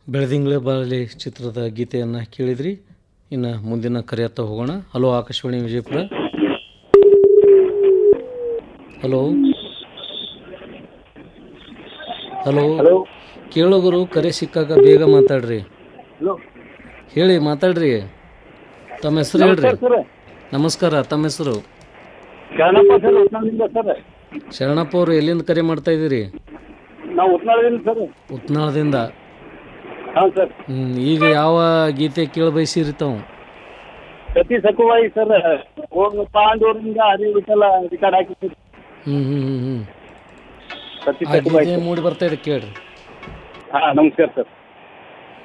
ಬೆಳದಿಂಗಳೇ ಬಾರಲಿ ಚಿತ್ರದ ಗೀತೆಯನ್ನು ಕೇಳಿದ್ರಿ ಇನ್ನು ಮುಂದಿನ ಕರೆಯತ್ತ ಹೋಗೋಣ hello Akashvani Vijayapura hello hello hello ಕೇಳೋಗರು ಕರೆ ಸಿಕ್ಕಾಗ ಬೇಗ ಮಾತಾಡ್ರಿ ಹಲೋ ಹೇಳಿ ಮಾತಾಡ್ರಿ ತಮ್ಮ ಹೆಸರು ಹೇಳ್ರಿ ಸರ್ ನಮಸ್ಕಾರ ತಮ್ಮ ಹೆಸರು ಶರಣಪ್ಪ ಸರ್ ಉತ್ನಾಳದಿಂದ ಸರ್ ಶರಣಪ್ಪ ಅವರು ಎಲ್ಲಿಂದ ಕರೆ ಮಾಡ್ತಾ ಇದ್ದೀರಿ ನಾವು ಉತ್ನಾಳದಿಂದ ಸರ್ ಉತ್ನಾಳದಿಂದ ಹಾಂ ಸರ್ ಹ್ಮ್, ಈಗ ಯಾವ ಗೀತೆ ಕೇಳ ಬಯಸಿರಿ ತಾವು ಸತಿ ಸಕುವಾಯಿ ಸರ್ ಹೋಗಿ ಪಾಂಡೂರಿಂದ ಹರಿ ವಿಠಲ ರಿಕಾರ್ಡ್ ಹಾಕಿ ಸರ್ ಹ್ಮ್ ಹ್ಮ್ ಹ್ಮ್ ಹ್ಮ್ ಸತಿ ಆ ಸಕುವಾಯಿ ಗೀತೆ ಮೂಡಿ ಬರ್ತಾ ಇದೆ ಕೇಳ್ರಿ ಹಾಂ ನಮಸ್ಕಾರ ಸರ್